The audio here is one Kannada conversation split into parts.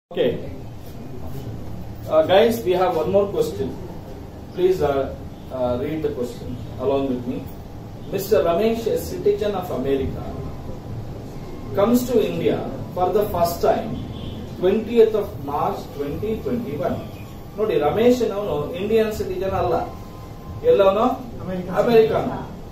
Okay. Uh, guys, we have one more question. Please uh, uh, read the question along with me. Mr. Ramesh, a citizen of America, comes to India for the first time 20th of March 2021. ನೋಡಿ ರಮೇಶ್ ಅವನು ಇಂಡಿಯನ್ ಸಿಟಿಜನ್ ಅಲ್ಲ ಎಲ್ಲವನು American ಅಮೆರಿಕನ್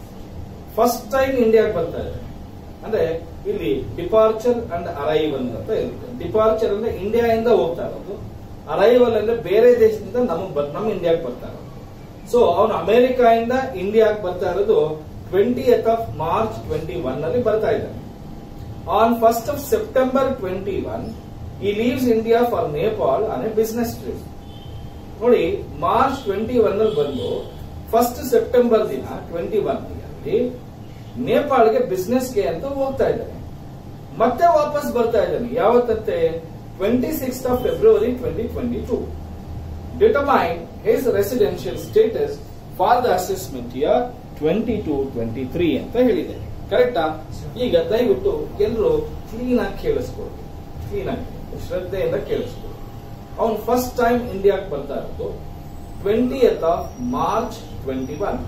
ಫಸ್ಟ್ ಟೈಮ್ ಇಂಡಿಯಾಗೆ ಬರ್ತಾ ಇದೆ ಅಂದ್ರೆ ಇಲ್ಲಿ ಡಿಪಾರ್ಚರ್ ಅಂಡ್ ಅರೈವಲ್ ಅಂತ ಇರುತ್ತೆ ಡಿಪಾರ್ಚರ್ ಅಂದ್ರೆ ಇಂಡಿಯಾದಿಂದ ಹೋಗ್ತಾ ಇರೋದು ಅರೈವಲ್ ಅಂದ್ರೆ ಬೇರೆ ದೇಶದಿಂದ ನಮಗ್ ಬರ್ ನಮ್ಮ ಇಂಡಿಯಾಗೆ ಬರ್ತಾ ಇರೋದು ಸೊ ಅವನು ಅಮೆರಿಕಾಯಿಂದ ಇಂಡಿಯಾಗೆ ಬರ್ತಾ ಇರೋದು twenty of March twenty one ಅಲ್ಲಿ ಬರ್ತಾ ಇದ್ದಾನೆ on first of September twenty one he leaves India for Nepal on a business trip ನೋಡಿ ಮಾರ್ಚ್ ಟ್ವೆಂಟಿ ಒನ್ ಅಲ್ಲಿ ಬಂದು ಫಸ್ಟ್ ಸೆಪ್ಟೆಂಬರ್ ದಿನ ಟ್ವೆಂಟಿ ಒನ್ ಅಲ್ಲಿ ನೇಪಾಳ್ಗೆ ಬಿಸ್ನೆಸ್ಗೆ ಅಂತ ಹೋಗ್ತಾ ಇದ್ದಾನೆ ಮತ್ತೆ ವಾಪಸ್ ಬರ್ತಾ ಇದ್ದಾನೆ ಯಾವತ್ತಂತೆ twenty six of February twenty twenty two determine his residential status for the assessment year twenty two twenty three ಅಂತ ಹೇಳಿದೆ ಕರೆಕ್ಟಾ ಈಗ ದಯವಿಟ್ಟು ಎಲ್ಲರೂ ಕ್ಲೀನ್ ಆಗಿ ಕೇಳಿಸ್ಕೊಡಿ ಕ್ಲೀನ್ ಆಗಿ ಶ್ರದ್ಧೆಯಿಂದ ಕೇಳಿಸ್ಕೊಡಿ ಅವನು ಫಸ್ಟ್ ಟೈಮ್ ಇಂಡಿಯಾಗೆ ಬರ್ತಾ ಇರೋದು twenty of March twenty one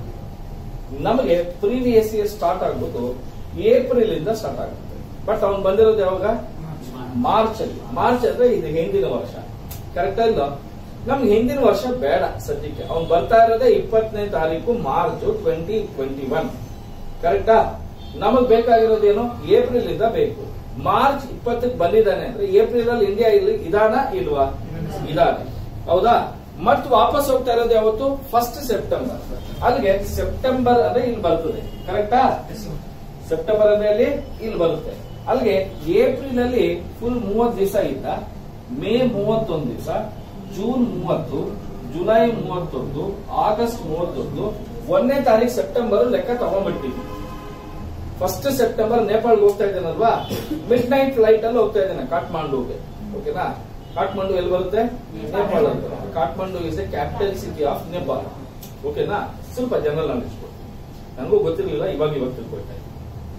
ನಮಗೆ ಪ್ರೀವಿಯಸ್ ಇಯರ್ ಸ್ಟಾರ್ಟ್ ಆಗ್ಬೋದು ಏಪ್ರಿಲ್ ಇಂದ ಸ್ಟಾರ್ಟ್ ಆಗುತ್ತೆ ಬಟ್ ಅವ್ನು ಬಂದಿರೋದು ಯಾವಾಗ ಮಾರ್ಚ್ ಅಲ್ಲಿ ಮಾರ್ಚ್ ಅಂದ್ರೆ ಇದು ಹಿಂದಿನ ವರ್ಷ ಕರೆಕ್ಟ್ ಇಲ್ಲ ನಮ್ಗೆ ಹಿಂದಿನ ವರ್ಷ ಬೇಡ ಸದ್ಯಕ್ಕೆ ಅವ್ನು ಬರ್ತಾ ಇರೋದೇ ಇಪ್ಪತ್ತನೇ ತಾರೀಕು ಮಾರ್ಚ್ ಟ್ವೆಂಟಿ ಟ್ವೆಂಟಿ ಒನ್ ಕರೆಕ್ಟಾ ನಮಗ್ ಬೇಕಾಗಿರೋದೇನು ಏಪ್ರಿಲ್ ಇಂದ ಬೇಕು ಮಾರ್ಚ್ ಇಪ್ಪತ್ತಕ್ಕೆ ಬಂದಿದ್ದಾನೆ ಅಂದ್ರೆ ಏಪ್ರಿಲ್ ಅಲ್ಲಿ ಇಂಡಿಯಾ ಇಲ್ಲಿ ಇದಾನ ಇಲ್ವಾ ಇದಾನೆ ಹೌದಾ ಮತ್ ವಾಪಸ್ ಹೋಗ್ತಾ ಇರೋದು ಯಾವತ್ತು ಫಸ್ಟ್ ಸೆಪ್ಟೆಂಬರ್ ಅಲ್ಲಿಗೆ ಸೆಪ್ಟೆಂಬರ್ ಅಂದ್ರೆ ಇಲ್ಲಿ ಬರ್ತದೆ ಕರೆಕ್ಟಾ ಸೆಪ್ಟೆಂಬರ್ ಅಂದ್ರೆ ಅಲ್ಲಿ ಇಲ್ಲಿ ಬರುತ್ತೆ ಅಲ್ಲಿಗೆ ಏಪ್ರಿಲ್ ಅಲ್ಲಿ ಫುಲ್ ಮೂವತ್ ದಿವಸ ಇದ್ದ ಮೇ ಮೂವತ್ತೊಂದು ದಿವಸ ಜೂನ್ ಮೂವತ್ತು ಜುಲೈ ಮೂವತ್ತೊಂದು ಆಗಸ್ಟ್ ಮೂವತ್ತೊಂದು ಒಂದನೇ ತಾರೀಕು ಸೆಪ್ಟೆಂಬರ್ ಲೆಕ್ಕ ತಗೊಂಡ್ಬಿಟ್ಟಿದ್ವಿ ಫಸ್ಟ್ ಸೆಪ್ಟೆಂಬರ್ ನೇಪಾಳ್ಗೆ ಹೋಗ್ತಾ ಇದ್ದಾನಲ್ವಾ ಮಿಡ್ ನೈಟ್ ಫ್ಲೈಟ್ ಅಲ್ಲಿ ಹೋಗ್ತಾ ಇದ್ದಾನೆ ಕಾಠ್ಮಾಂಡುಗೆ ಓಕೆನಾ ಕಾಠ್ಮಂಡು ಎಲ್ಲಿ ಬರುತ್ತೆ ನೇಪಾಳ ಅಂತ Kathmandu is a capital city of Nepal ಓಕೆನಾ ಸ್ವಲ್ಪ ಜನರಲ್ ನಾಲೆಜ್ ನನಗೂ ಗೊತ್ತಿರಲಿಲ್ಲ ಇವಾಗ ಇವಾಗ ತಿಳ್ಕೊಳ್ತಾ ಇದ್ದೀನಿ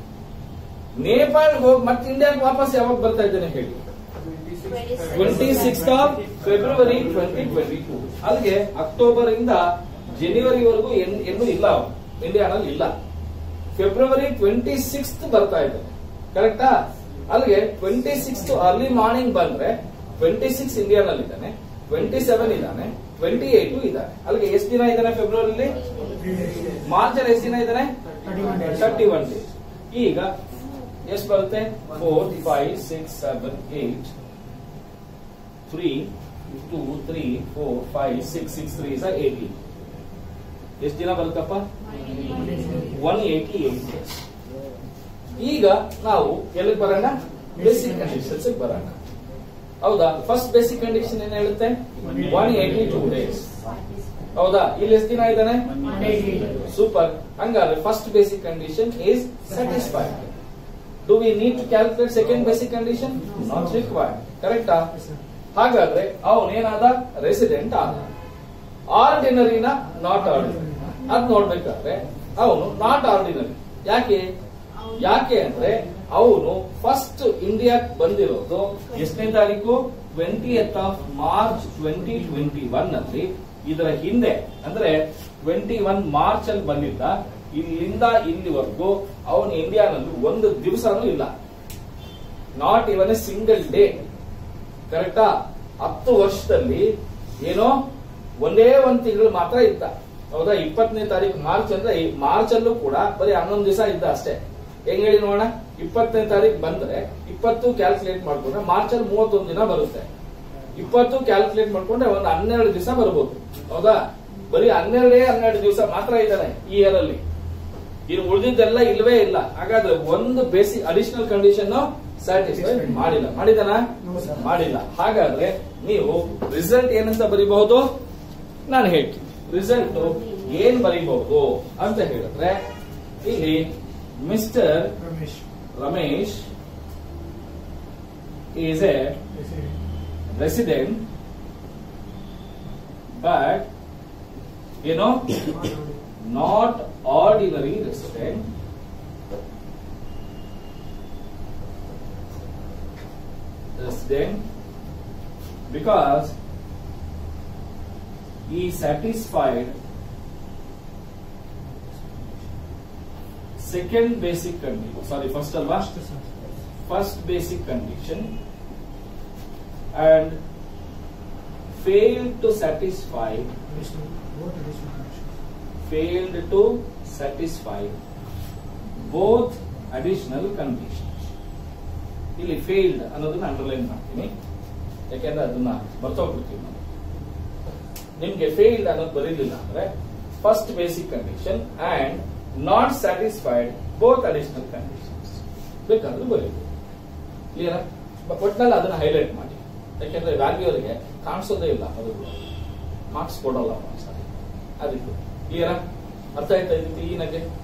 ನೇಪಾಳ್ ಹೋಗಿ ಮತ್ತೆ ಇಂಡಿಯಾಗೆ ವಾಪಸ್ ಯಾವಾಗ ಬರ್ತಾ ಇದ್ದೇನೆ ಹೇಳಿ twenty six of February twenty twenty two ಅಲ್ಲಿಗೆ ಅಕ್ಟೋಬರ್ ಇಂದ ಜನವರಿವರೆಗೂ ಎಲ್ಲೂ ಇಲ್ಲ ಇಂಡಿಯಾನಲ್ಲಿ ಇಲ್ಲ ಫೆಬ್ರವರಿ ಟ್ವೆಂಟಿ ಸಿಕ್ಸ್ತ್ ಬರ್ತಾ ಇದ್ದಾನೆ ಕರೆಕ್ಟಾ ಅಲ್ಲಿಗೆ ಟ್ವೆಂಟಿ ಸಿಕ್ಸ್ ಅರ್ಲಿ ಮಾರ್ನಿಂಗ್ ಬಂದ್ರೆ ಟ್ವೆಂಟಿ ಸಿಕ್ಸ್ ಇಂಡಿಯಾನಲ್ಲಿ ಇದ್ದಾನೆ ಟ್ವೆಂಟಿ ಸೆವೆನ್ ಇದ್ದಾನೆ ಟ್ವೆಂಟಿ ಏಟ್ ಇದ್ದಾನೆ ಅಲ್ಲಿಗೆ ಎಷ್ಟು ದಿನ ಇದ್ದಾನೆ ಫೆಬ್ರವರಿಲಿ ಮಾರ್ಚ್ ಅಲ್ಲಿ ಎಷ್ಟು ದಿನ ಇದ್ದಾನೆ ತರ್ಟಿ ಒನ್ ಡೇಸ್ ಈಗ ಎಷ್ಟು ಬರುತ್ತೆ four five six seven eight three two three four five six six three is eighty ಎಷ್ಟು ದಿನ ಬರುತ್ತಪ್ಪ ಒನ್ ಏಟಿ ಏಟ್ ಡೇಸ್ ಈಗ ನಾವು ಎಲ್ಲಿಗೆ ಬರೋಣ ಬೇಸಿಕ್ ಕಂಡೀಷನ್ಸ್ ಬರೋಣ ಹೌದಾ ಫಸ್ಟ್ ಬೇಸಿಕ್ ಕಂಡೀಷನ್ ಏನ್ ಹೇಳುತ್ತೆ ಒನ್ ಏಟಿ ಟೂ ಡೇಸ್ ಹೌದಾ ಇಲ್ಲಿ ಎಷ್ಟು ದಿನ ಇದ್ದಾನೆ ಸೂಪರ್ ಹಂಗಾದ್ರೆ first basic condition is satisfied do we need to calculate second basic condition not required ಕರೆಕ್ಟಾ ಹಾಗಾದ್ರೆ ಅವನೇನಾದ ರೆಸಿಡೆಂಟ್ ಆದ ಆರ್ಡಿನರಿನ ನಾಟ್ ಆರ್ಡಿನರಿ ಅದ್ ನೋಡ್ಬೇಕಾದ್ರೆ ಅವನು ನಾಟ್ ಆರ್ಡಿನರಿ ಯಾಕೆ ಯಾಕೆ ಅಂದ್ರೆ ಅವನು ಫಸ್ಟ್ ಇಂಡಿಯಾಕ್ ಬಂದಿರೋದು ಎಷ್ಟನೇ ತಾರೀಕು twenty of March twenty twenty one ಅಲ್ಲಿ ಇದರ ಹಿಂದೆ ಅಂದ್ರೆ ಟ್ವೆಂಟಿ ಒನ್ ಮಾರ್ಚ್ ಅಲ್ಲಿ ಬಂದಿದ್ದ ಇಲ್ಲಿಂದ ಇಲ್ಲಿವರೆಗೂ ಅವನು ಇಂಡಿಯಾನಲ್ಲಿ ಒಂದು ದಿವಸನೂ ಇಲ್ಲ not even a single day ಕರೆಕ್ಟಾ ಹತ್ತು ವರ್ಷದಲ್ಲಿ ಏನೋ ಒಂದೇ ಒಂದ್ ತಿಂಗಳು ಮಾತ್ರ ಇದ್ದ ಹೌದಾ ಇಪ್ಪತ್ತನೇ ತಾರೀಕು ಮಾರ್ಚ್ ಅಂದ್ರೆ ಈ ಮಾರ್ಚ್ ಅಲ್ಲೂ ಕೂಡ ಬರೀ ಹನ್ನೊಂದು ದಿವಸ ಇದ್ದ ಅಷ್ಟೇ ಹೆಂಗ್ ಹೇಳಿ ನೋಡೋಣ ಇಪ್ಪತ್ತನೇ ತಾರೀಕು ಬಂದ್ರೆ ಇಪ್ಪತ್ತು ಕ್ಯಾಲ್ಕುಲೇಟ್ ಮಾಡ್ಕೊಂಡ್ರೆ ಮಾರ್ಚ್ ಅಲ್ಲಿ ಮೂವತ್ತೊಂದು ದಿನ ಬರುತ್ತೆ ಇಪ್ಪತ್ತು ಕ್ಯಾಲ್ಕುಲೇಟ್ ಮಾಡ್ಕೊಂಡ್ರೆ ಒಂದು ಹನ್ನೆರಡು ದಿವಸ ಬರ್ಬೋದು ಹೌದಾ ಬರೀ ಹನ್ನೆರಡೇ ಹನ್ನೆರಡು ದಿವಸ ಮಾತ್ರ ಇದ್ದಾನೆ ಈ ಇಯರ್ ಅಲ್ಲಿ ಇನ್ನು ಉಳಿದಿದ್ದೆಲ್ಲ ಇಲ್ವೇ ಇಲ್ಲ ಹಾಗಾದ್ರೆ ಒಂದು ಬೇಸಿಕ್ ಅಡಿಷನಲ್ ಕಂಡೀಷನ್ ಸ್ಯಾಟಿಸ್ಫೈ ಮಾಡಿಲ್ಲ ಮಾಡಿದನ ಮಾಡಿಲ್ಲ ಹಾಗಾದ್ರೆ ನೀವು ರಿಸಲ್ಟ್ ಏನಂತ ಬರೀಬಹುದು ನಾನು ಹೇಳ್ತೀನಿ ರಿಸಲ್ಟ್ ಏನ್ ಬರೀಬಹುದು ಅಂತ ಹೇಳಿದ್ರೆ ಇಲ್ಲಿ mister Ramesh Ramesh is a resident but ಏನೋ not ordinary resident resident because he satisfied second basic condition sorry first ಅಲ್ವಾ first basic condition and fail to satisfy failed to satisfy both additional conditions ಇಲ್ಲಿ ಫೇಲ್ಡ್ ಅನ್ನೋದನ್ನ ಅಂಡರ್ಲೈನ್ ಮಾಡ್ತೀನಿ ಯಾಕೆಂದ್ರೆ ಅದನ್ನ ಬರ್ತೋಗ್ಬಿಡ್ತೀವಿ ನಾವು ನಿಮ್ಗೆ ಫೇಲ್ಡ್ ಅನ್ನೋದು ಬರೀಲಿಲ್ಲ ಅಂದ್ರೆ first basic condition and not satisfied both additional conditions ಬೇಕಾದ್ರೂ ಬರೀಬೋದು ಕ್ಲಿಯರ್ ಒಟ್ನಲ್ಲಿ ಅದನ್ನ ಹೈಲೈಟ್ ಮಾಡಿ ಯಾಕೆಂದ್ರೆ ವ್ಯಾಲ್ಯೂ ಅವರಿಗೆ ಕಾಣಿಸೋದೇ ಇಲ್ಲ ಅದು ಮಾರ್ಕ್ಸ್ ಕೊಡಲ್ಲ ಒಂದ್ಸರಿ ಅದಕ್ಕೆ ಕ್ಲಿಯರ್ ಅರ್ಥ ಆಯ್ತಾ ಇದಕ್ಕೆ ಈಗಿನಾಗೆ